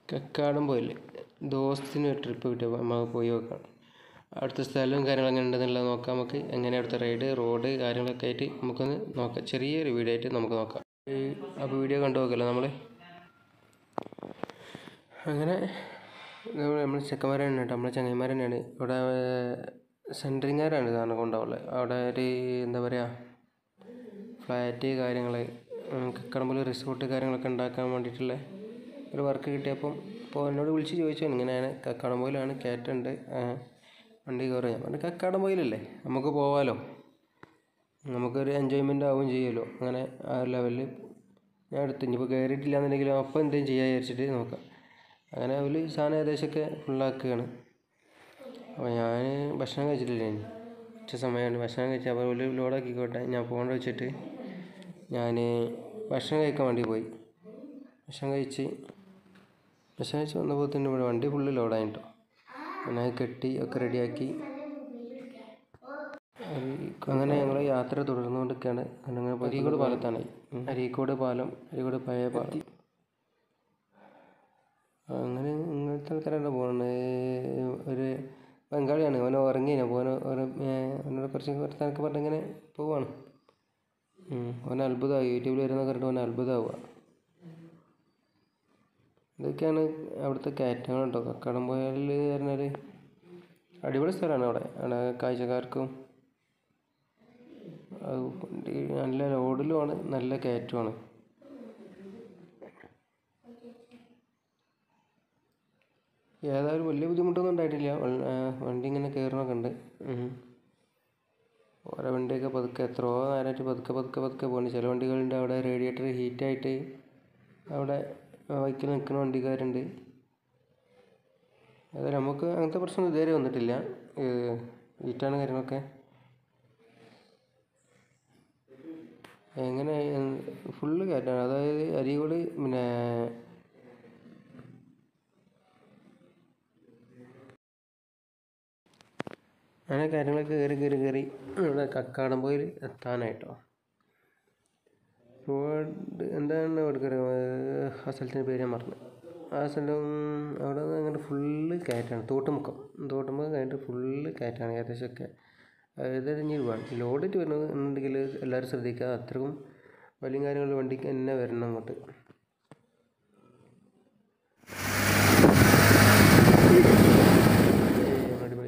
കക്കാടം പോയില്ലേ ദോസ്തിന് ഒരു ട്രിപ്പ് കിട്ടിയപ്പോൾ നമുക്ക് പോയി നോക്കാം അവിടുത്തെ സ്ഥലവും കാര്യങ്ങളും എങ്ങനെ ഉണ്ടെന്നുള്ളത് നോക്കാം നമുക്ക് എങ്ങനെ അവിടുത്തെ റൈഡ് റോഡ് കാര്യങ്ങളൊക്കെ ആയിട്ട് നമുക്കൊന്ന് നോക്കാം ചെറിയൊരു വീഡിയോ ആയിട്ട് നമുക്ക് നോക്കാം ഈ അപ്പോൾ വീഡിയോ കണ്ടു നോക്കല്ലോ നമ്മൾ അങ്ങനെ നമ്മൾ നമ്മൾ ചെക്കന്മാർ തന്നെയാണ് കേട്ടോ നമ്മളെ ചങ്ങന്മാർ തന്നെയാണ് ഇവിടെ സെൻറ്ററിങ്ങാരാണ് സാധനം കൊണ്ടുപോകുള്ളത് അവിടെ ഒരു എന്താ പറയുക ഫ്ലാറ്റ് കാര്യങ്ങൾ കക്കടമ്പൽ റിസോർട്ട് കാര്യങ്ങളൊക്കെ ഉണ്ടാക്കാൻ വേണ്ടിയിട്ടുള്ള ഒരു വർക്ക് കിട്ടിയപ്പം അപ്പോൾ എന്നോട് വിളിച്ച് ചോദിച്ചു ഇങ്ങനെയാണ് കക്കാടംപോയിലാണ് കയറ്റുണ്ട് വണ്ടി കയറുക ഞാൻ പറഞ്ഞു കക്കാടംപോയിലല്ലേ നമുക്ക് പോവാലോ നമുക്കൊരു എൻജോയ്മെൻ്റ് ആവുകയും ചെയ്യുമല്ലോ അങ്ങനെ ആ ലെവലിൽ ഞാൻ എടുത്തു ഇനിയിപ്പോൾ കയറിയിട്ടില്ല എന്നുണ്ടെങ്കിലും അപ്പം എന്തെങ്കിലും ചെയ്യാൻ വിചാരിച്ചിട്ട് നോക്കാം അങ്ങനെ അവർ സാധനം ഏകദേശമൊക്കെ ഫുള്ളാക്കുകയാണ് അപ്പോൾ ഞാൻ ഭക്ഷണം കഴിച്ചിട്ടില്ല ഇനി ഉച്ച സമയമാണ് ഭക്ഷണം കഴിച്ചാൽ അപ്പോൾ ഒരു ലോഡാക്കിക്കോട്ടെ ഞാൻ ഫോൺ വെച്ചിട്ട് ഞാൻ ഭക്ഷണം കഴിക്കാൻ വേണ്ടി പോയി ഭക്ഷണം കഴിച്ച് ഭക്ഷണം കഴിച്ച് വന്നപ്പോൾ തന്നെ ഇവിടെ വണ്ടി ഫുള്ള് ലോഡായിട്ടോ ഞാൻ കെട്ടി ഒക്കെ റെഡിയാക്കി അങ്ങനെ ഞങ്ങൾ യാത്ര തുടർന്നുകൊണ്ടിരിക്കുകയാണ് അങ്ങനെ അരീക്കോട് പാലത്താണ് അരീക്കോട് പാലം അരീക്കോട് പഴയ പാലം അങ്ങനെ ഇങ്ങനത്തെ ആൾക്കാരാണ് പോകുന്നത് ഒരു ബംഗാളിയാണ് അവൻ ഉറങ്ങിയാണ് അപ്പോൾ ഓരോ അവനോട് കുറച്ച് വർത്താനൊക്കെ പറഞ്ഞ് ഇങ്ങനെ പോവാണ് അവൻ അത്ഭുതമായി യൂട്യൂബിൽ വരുന്ന കണ്ടിട്ട് അവൻ അത്ഭുതമാവുക ഇതൊക്കെയാണ് അവിടുത്തെ കയറ്റങ്ങൾ കേട്ടോ കക്കാടംപോയാൽ പറഞ്ഞാൽ അടിപൊളി സ്ഥലമാണ് അവിടെ അവിടെ കാഴ്ചക്കാർക്കും അത് നല്ല റോഡിലുമാണ് നല്ല കയറ്റമാണ് ഏതായാലും വലിയ ബുദ്ധിമുട്ടൊന്നും ഉണ്ടായിട്ടില്ല വണ്ടി ഇങ്ങനെ കയറണമൊക്കെ ഉണ്ട് ഓരോ വണ്ടിയൊക്കെ പതുക്കെ എത്രയോ നേരമായിട്ട് പതുക്കെ പതുക്കെ പതുക്കെ പോകുന്നുണ്ട് ചില വണ്ടികളുണ്ട് അവിടെ റേഡിയേറ്റർ ഹീറ്റായിട്ട് അവിടെ ബൈക്കിൽ നിൽക്കുന്ന വണ്ടിക്കാരുണ്ട് അതായത് നമുക്ക് അങ്ങനത്തെ പ്രശ്നം ഇതുവരെ വന്നിട്ടില്ല ഹീറ്റാണ് കാര്യങ്ങളൊക്കെ എങ്ങനെ ഫുള്ള് കയറ്റാണ് അതായത് അരീക്കോട് പിന്നെ അങ്ങനെ കാര്യങ്ങളൊക്കെ കയറി കയറി കയറി ഇവിടെ കക്കാടംപോയിൽ എത്താനായിട്ടോ റോഡ് എന്താണ് അവിടെ ആ സ്ഥലത്തിൻ്റെ പേര് ഞാൻ മറന്നു ആ സ്ഥലം അവിടെ നിന്ന് അങ്ങോട്ട് ഫുള്ള് കയറ്റാണ് തോട്ടുമുക്കം തോട്ടുമുക്കം കഴിഞ്ഞിട്ട് ഫുള്ള് കയറ്റാണ് ഏകദേശമൊക്കെ അതായത് ഇനി ലോഡിട്ട് വരുന്നത് എന്നുണ്ടെങ്കിൽ എല്ലാവരും ശ്രദ്ധിക്കുക അത്രക്കും വലിയ കാര്യങ്ങൾ വണ്ടിക്ക് തന്നെ വരണം അങ്ങോട്ട് അടിപൊളി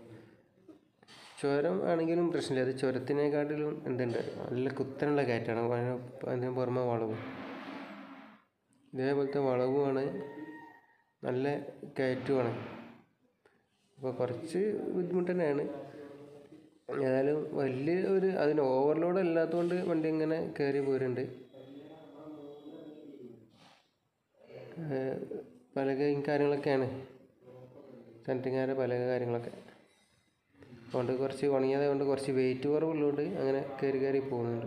ചുരം ആണെങ്കിലും പ്രശ്നമില്ല അത് ചുരത്തിനെക്കാട്ടിലും എന്തുണ്ട് നല്ല കുത്തനുള്ള കയറ്റാണ് അതിന് പുറമെ വളവും ഇതേപോലത്തെ വളവുമാണ് നല്ല കയറ്റുമാണ് അപ്പോൾ കുറച്ച് ബുദ്ധിമുട്ട് തന്നെയാണ് ഏതായാലും വലിയ ഒരു അതിന് ഓവർലോഡ് അല്ലാത്തതുകൊണ്ട് വണ്ടി ഇങ്ങനെ കയറി പോരുന്നുണ്ട് പലകയും കാര്യങ്ങളൊക്കെയാണ് സെൻറ്റിങ്ങാരെ പലക കാര്യങ്ങളൊക്കെ അതുകൊണ്ട് കുറച്ച് ഉണങ്ങിയത് കൊണ്ട് കുറച്ച് വെയിറ്റ് കുറവുള്ളതുകൊണ്ട് അങ്ങനെ കയറി കയറി പോകുന്നുണ്ട്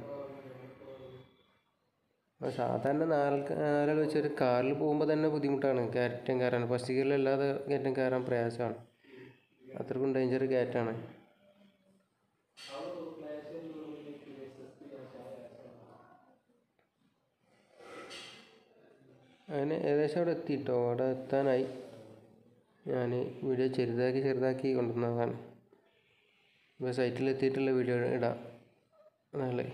സാധാരണ നാല് നാലാൾ വെച്ച് ഒരു കാറിൽ പോകുമ്പോൾ തന്നെ ബുദ്ധിമുട്ടാണ് കയറ്റം കയറാൻ ഫസ്റ്റ് ഗിയറിലല്ലാതെ കയറ്റം കയറാൻ പ്രയാസമാണ് അത്രക്കും ഡേഞ്ചർ കയറ്റാണ് അങ്ങനെ ഏകദേശം അവിടെ എത്തിയിട്ടോ അവിടെ എത്താനായി ഞാൻ വീഡിയോ ചെറുതാക്കി ചെറുതാക്കി കൊണ്ടുവന്നതാണ് ഇപ്പോൾ സൈറ്റിൽ എത്തിയിട്ടുള്ള വീഡിയോ ഇടാം നാളെ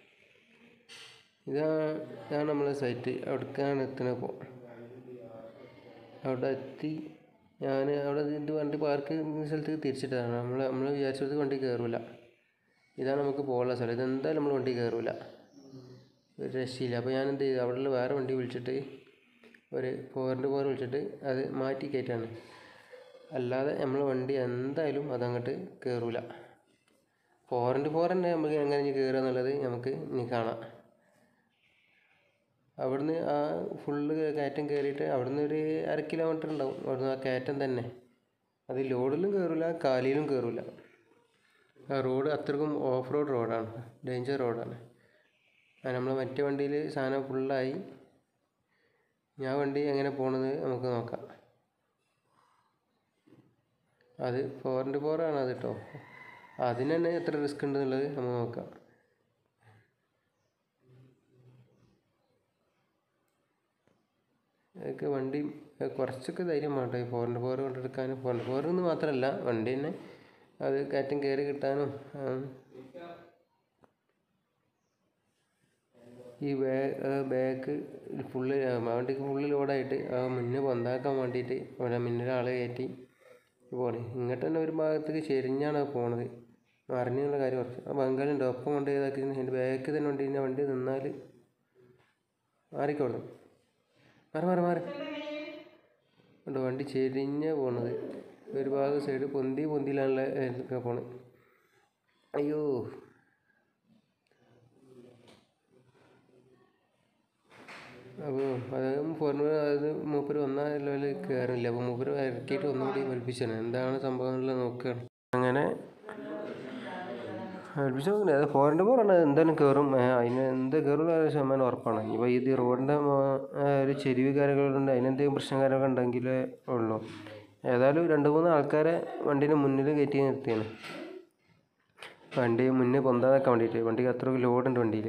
ഇതാ ഇതാണ് നമ്മളെ സൈറ്റ് അവിടേക്കാണ് എത്തുന്നത് ഇപ്പോൾ അവിടെ എത്തി ഞാൻ അവിടെ ഇത് വണ്ടി പാർക്ക് ചെയ്യുന്ന സ്ഥലത്തേക്ക് തിരിച്ചിട്ടതാണ് നമ്മൾ നമ്മൾ വിചാരിച്ചത് വണ്ടി കയറില്ല ഇതാണ് നമുക്ക് പോകാനുള്ള സ്ഥലം ഇതെന്തായാലും നമ്മൾ വണ്ടി കയറില്ല ഒരു രക്ഷയില്ല അപ്പോൾ ഞാൻ എന്ത് ചെയ്തു അവിടെയുള്ള വേറെ വണ്ടി വിളിച്ചിട്ട് ഒരു ഫോറിൻ്റെ ഫോർ വിളിച്ചിട്ട് അത് മാറ്റി കയറ്റാണ് അല്ലാതെ നമ്മൾ വണ്ടി എന്തായാലും അതങ്ങോട്ട് കയറില്ല ഫോറിൻ്റെ ഫോർ തന്നെ നമുക്ക് എങ്ങനെ ഇനി കയറുക എന്നുള്ളത് നമുക്ക് ഇനി കാണാം അവിടുന്ന് ആ ഫുള്ള് കയറ്റം കയറിയിട്ട് അവിടുന്ന് ഒരു അര കിലോമീറ്റർ ഉണ്ടാവും അവിടുന്ന് ആ കയറ്റം തന്നെ അത് ലോഡിലും കയറില്ല കാലിയിലും കയറില്ല ആ റോഡ് അത്രക്കും ഓഫ് റോഡ് റോഡാണ് ഡേഞ്ചർ റോഡാണ് നമ്മൾ മറ്റേ വണ്ടിയിൽ സാധനം ഫുള്ളായി ഞാൻ വണ്ടി എങ്ങനെ പോകണമെന്ന് നമുക്ക് നോക്കാം അത് ഫോറിൻ്റെ ഫോറാണ് അത് കേട്ടോ അതിന് തന്നെ എത്ര റിസ്ക് ഉണ്ടെന്നുള്ളത് നമുക്ക് നോക്കാം ഒക്കെ വണ്ടി കുറച്ചൊക്കെ ധൈര്യം വേണ്ട ഈ ഫോറിൻ്റെ ഫോർ കൊണ്ടെടുക്കാനും ഫോറിൻ്റെ ഫോർ എന്ന് മാത്രമല്ല വണ്ടി തന്നെ അത് കയറ്റം കയറി കിട്ടാനും ആ, ഈ ബാ ബാക്ക് ഫുള്ള് വണ്ടിക്ക് ഫുള്ള് ലോഡായിട്ട് ആ മുന്നേ പൊന്താക്കാൻ വേണ്ടിയിട്ട് അവിടെ മുന്നിൽ ആളെ കയറ്റി പോണേ ഇങ്ങോട്ട് തന്നെ ഒരു ഭാഗത്തേക്ക് ചെരിഞ്ഞാണ് അത് പോണത് മറിഞ്ഞുള്ള കാര്യം കുറച്ച് ആ ബംഗാളുണ്ട് ഒപ്പം കൊണ്ട് ഇതാക്കി എൻ്റെ ബാക്കിൽ തന്നെ വണ്ടി പിന്നെ വണ്ടി നിന്നാൽ മാറിക്കോളും മാറി മാറി മാറി ഉണ്ട് വണ്ടി ചെരിഞ്ഞ പോണത് ഒരു ഭാഗം സൈഡ് പൊന്തി പൊന്തിയിലാണല്ലോ പോണത് അയ്യോ അപ്പോൾ അത് ഫോറിന് അത് മൂപ്പര് വന്നാൽ ലെവലിൽ കയറില്ല അപ്പോൾ മൂപ്പര് ഇറക്കിയിട്ട് ഒന്നുകൂടി വലിപ്പിച്ചാണ് എന്താണ് സംഭവം എന്നുള്ളത് നോക്കുകയാണ് അങ്ങനെ വലിപ്പിച്ച് നോക്കില്ല അത് ഫോറിൻ്റെ പോറാണ് എന്തായാലും കയറും ഏ, അതിന് എന്ത് കയറും ഒരു ശതമാനം ഉറപ്പാണ് ഇപ്പോൾ ഇത് റോഡിൻ്റെ ഒരു ചെരിവ് കാര്യങ്ങളുണ്ട് അതിനെന്തെങ്കിലും പ്രശ്നം കാര്യങ്ങളൊക്കെ ഉണ്ടെങ്കിലേ ഉള്ളൂ ഏതായാലും രണ്ട് മൂന്ന് ആൾക്കാരെ വണ്ടീൻ്റെ മുന്നിൽ കയറ്റി നിർത്തിയാണ് വണ്ടി മുന്നേ പൊന്താതാക്കാൻ വേണ്ടിയിട്ട് വണ്ടിക്ക് അത്ര ലോഡുണ്ട് വണ്ടിയിൽ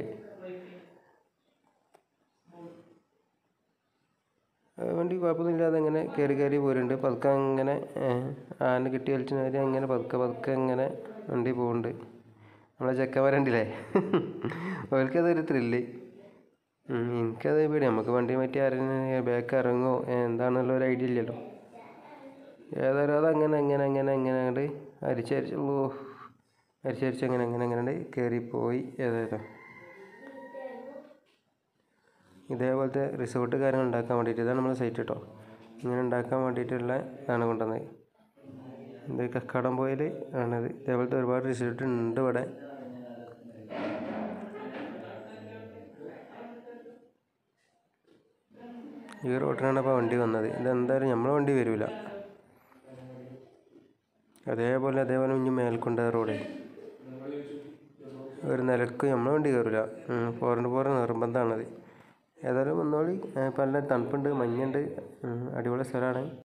വണ്ടി കുഴപ്പമൊന്നുമില്ലാതെ അങ്ങനെ കയറി കയറി പോരുന്നുണ്ട് പതുക്കെ അങ്ങനെ ഏഹ്, ആന കിട്ടി വലിച്ച നേരം അങ്ങനെ പതുക്കെ പതുക്കെ അങ്ങനെ വണ്ടി പോകുന്നുണ്ട് നമ്മളെ ചെക്കന്മാരുണ്ടില്ലേ അവർക്കതൊരു ത്രില്ല് എനിക്കത് പേടി നമുക്ക് വണ്ടി മാറ്റി ആരെങ്കിലും ബാക്ക് ഇറങ്ങുമോ എന്താണെന്നുള്ള ഒരു ഐഡിയ ഇല്ലല്ലോ ഏതായാലും അത് അങ്ങനെ അങ്ങനെ അങ്ങനെ അങ്ങനെ അങ്ങോട്ട് അരിച്ചരിച്ചുള്ളൂ അരിച്ചരിച്ച് അങ്ങനെ അങ്ങനെ അങ്ങനെ കയറിപ്പോയി ഏതായാലും ഇതേപോലത്തെ റിസോർട്ട് കാര്യങ്ങൾ ഉണ്ടാക്കാൻ വേണ്ടിയിട്ട് ഇതാണ് നമ്മുടെ സൈറ്റ് കേട്ടോ ഇങ്ങനെ ഉണ്ടാക്കാൻ വേണ്ടിയിട്ടുള്ള ഇതാണ് കൊണ്ടുവന്നത് ഇത് കക്കാടം പോയിൽ ആണത് ഇതേപോലത്തെ ഒരുപാട് റിസോർട്ട് ഉണ്ട് ഇവിടെ ഈ റോഡിനാണ് അപ്പോൾ വണ്ടി വന്നത് ഇതെന്തായാലും നമ്മളെ വണ്ടി വരില്ല അതേപോലെ അതേപോലെ ഇനി മേൽക്കൊണ്ട് റോഡ് ഒരു നിലക്ക് നമ്മളെ വണ്ടി കയറില്ല ഫോറിന് ഫോറ് നിർബന്ധമാണത് ഏതായാലും വന്നോളി ഇപ്പം നല്ല തണുപ്പുണ്ട് മഞ്ഞുണ്ട് ഉം, അടിപൊളി സ്ഥലമാണ്